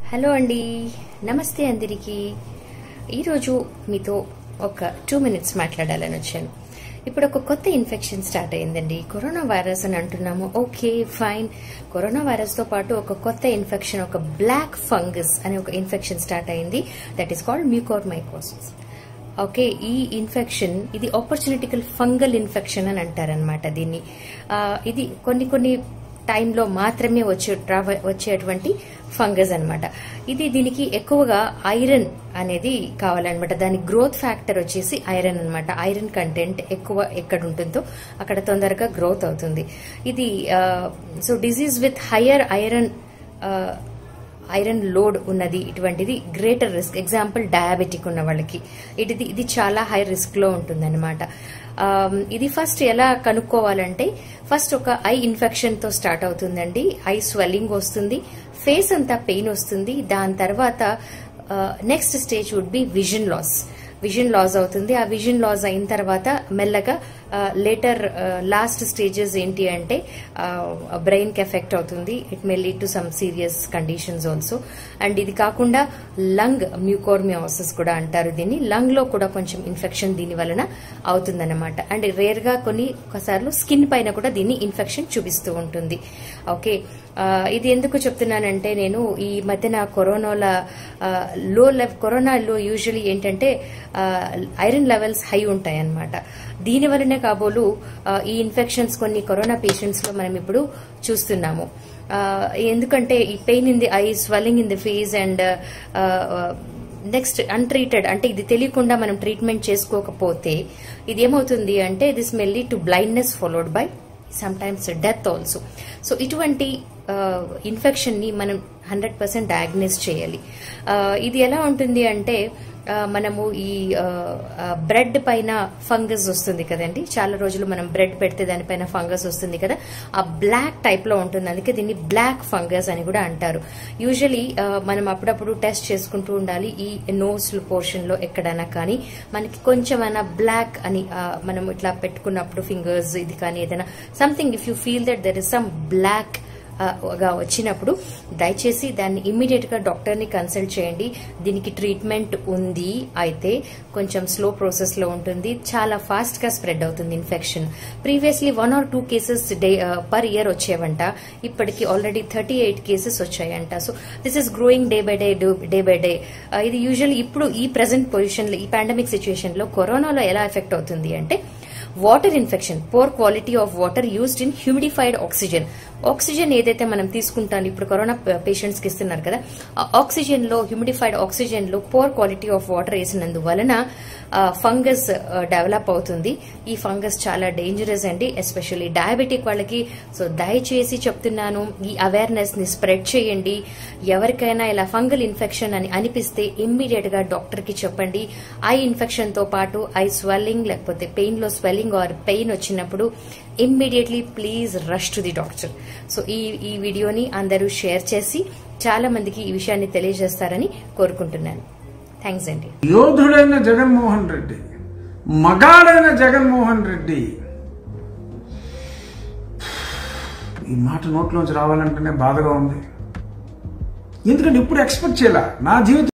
hello అండి నమస్తే అందరికీ ఈరోజు మీతో ఒక టూ మినిట్స్ మాట్లాడాలని వచ్చాను ఇప్పుడు ఒక కొత్త ఇన్ఫెక్షన్ స్టార్ట్ అయిందండి కరోనా వైరస్ అని అంటున్నాము ఓకే ఫైన్ కరోనా వైరస్ తో పాటు ఒక కొత్త ఇన్ఫెక్షన్ ఒక బ్లాక్ ఫంగస్ అనే ఒక ఇన్ఫెక్షన్ స్టార్ట్ అయింది that is called mucormycosis okay ఈ ఇన్ఫెక్షన్ ఇది ఆపర్చునిటికల్ ఫంగల్ ఇన్ఫెక్షన్ అని అంటారనమాట దీన్ని ఆ, ఇది కొన్ని కొన్ని టైంలో మాత్రమే వచ్చే ట్రావ- వచ్చేటువంటి ఫంగస్ అన్నమాట ఇది దీనికి ఎక్కువగా ఐరన్ అనేది కావాలన్నమాట దాని గ్రోత్ ఫ్యాక్టర్ వచ్చేసి ఐరన్ అన్నమాట ఐరన్ కంటెంట్ ఎక్కువ ఎక్కడ ఉంటుందో అక్కడ తొందరగా గ్రోత్ అవుతుంది ఇది so disease with higher iron iron load ఉన్నది ఇటువంటిది గ్రేటర్ రిస్క్ ఎగ్జాంపుల్ డయాబెటిక్ ఉన్న వాళ్ళకి ఇది ఇది చాలా హై రిస్క్ లో ఉంటుందన్నమాట ఆమ్, ఇది ఫస్ట్ ఎలా కనుక్కోవాలంటే ఫస్ట్ ఒక ఐ ఇన్ఫెక్షన్ తో స్టార్ట్ అవుతుందండి ఐ స్వెల్లింగ్ వస్తుంది ఫేస్ అంతా పెయిన్ వస్తుంది దాని తర్వాత next stage would be vision loss vision loss అవుతుంది ఆ విజన్ లాస్ అయిన తర్వాత మెల్లగా లేటర్ లాస్ట్ స్టేజెస్ ఏంటి అంటే బ్రెయిన్ కి ఎఫెక్ట్ అవుతుంది it may lead to some serious conditions also and ఇది కాకుండా లంగ్ మ్యూకోర్మియాసిస్ కూడా అంటారు దీన్ని లంగ్ లో కూడా కొంచెం ఇన్ఫెక్షన్ దీని వలన అవుతుందన్నమాట అండ్ రేర్ గా కొన్ని ఒకసార్లు స్కిన్ పైన కూడా దీన్ని ఇన్ఫెక్షన్ చూపిస్తూ ఉంటుంది ఓకే ఆ, ఇది ఎందుకు చెప్తున్నానంటే నేను ఈ మధ్యన కరోనాల లో లెవ్ కరోనాలో యూజువలీ ఏంటంటే ఐరన్ లెవెల్స్ హై ఉంటాయి అన్నమాట దీని వలనే కాబోలు ఆ, ఈ ఇన్ఫెక్షన్స్ కొన్ని కరోనా పేషెంట్స్ లో మనం ఇప్పుడు చూస్తున్నాము ఆ, ఎందుకంటే ఈ pain in the eye swelling in the face and next untreated అంటే ఇది తెలియకుండా మనం ట్రీట్మెంట్ చేసుకోకపోతే ఇది ఏమవుతుంది అంటే this may lead to blindness followed by sometimes death also so ఇటువంటి ఇన్ఫెక్షన్ ని మనం హండ్రెడ్ పర్సెంట్ డయాగ్నైజ్ చేయాలి ఆ, ఇది ఎలా ఉంటుంది అంటే ఆ, మనము ఈ బ్రెడ్ పైన ఫంగస్ వస్తుంది కదండి చాలా రోజులు మనం బ్రెడ్ పెడితే దానిపైన ఫంగస్ వస్తుంది కదా ఆ బ్లాక్ టైప్ లో ఉంటుంది అందుకే దీన్ని బ్లాక్ ఫంగస్ అని కూడా అంటారు యూజువలీ మనం అప్పుడప్పుడు టెస్ట్ చేసుకుంటూ ఉండాలి ఈ నోస్ పోర్షన్ లో ఎక్కడైనా కానీ మనకి కొంచెమైనా బ్లాక్ అని ఆ, మనం ఇట్లా పెట్టుకున్నప్పుడు ఫింగర్స్ ఇది కానీ ఏదైనా something if you feel that there is some black ఆ, గా వచ్చినప్పుడు దయచేసి దాన్ని ఇమ్మీడియట్ గా డాక్టర్ ని కన్సల్ట్ చేయండి దీనికి ట్రీట్మెంట్ ఉంది అయితే కొంచెం స్లో ప్రాసెస్ లో ఉంటుంది చాలా ఫాస్ట్ గా స్ప్రెడ్ అవుతుంది infection previously one or two cases day per year వచ్చేవంట ఇప్పటికి ఆల్రెడీ థర్టీ ఎయిట్ కేసెస్ వచ్చాయంట so this is growing day by day day by day ఇది యూజువల్లీ ఇప్పుడు ఈ ప్రెసెంట్ పొజిషన్ లో ఈ పాండమిక్ సిచ్యుయేషన్ లో కరోనాలో ఎలా ఎఫెక్ట్ అవుతుంది అంటే water infection poor quality of water used in humidified oxygen oxygen ఏదైతే మనం తీసుకుంటాం ఇప్పుడు కరోనా పేషెంట్స్ కి ఇస్తున్నారు కదా ఆ ఆక్సిజన్ లో హ్యూమిడిఫైడ్ ఆక్సిజన్ లో పోర్ క్వాలిటీ ఆఫ్ వాటర్ వేసినందువలన ఫంగస్ డెవలప్ అవుతుంది ఈ ఫంగస్ చాలా డేంజరస్ అండి ఎస్పెషల్లీ డయాబెటిక్ వాళ్ళకి సో దయచేసి చెప్తున్నాను ఈ అవేర్నెస్ ని స్ప్రెడ్ చేయండి ఎవరికైనా ఇలా ఫంగల్ ఇన్ఫెక్షన్ అని అనిపిస్తే ఇమ్మీడియట్ గా డాక్టర్ కి చెప్పండి ఐ ఇన్ఫెక్షన్ తో పాటు ఐ స్వెల్లింగ్ లేకపోతే పెయిన్ లో స్వెల్లింగ్ ఆర్ పెయిన్ వచ్చినప్పుడు immediately please rush to the doctor so ఈ ఈ వీడియోని అందరూ షేర్ చేసి చాలా మందికి ఈ విషయాన్ని తెలియజేస్తారని కోరుకుంటున్నాను థ్యాంక్స్ అండి యోధుడైన జగన్మోహన్ రెడ్డి మగాడైన జగన్మోహన్ రెడ్డి ఈ మాట నోట్లోంచి రావాలంటేనే బాధగా ఉంది ఎందుకంటే ఇప్పుడు ఎక్స్పెక్ట్ చేయాల నా జీవితం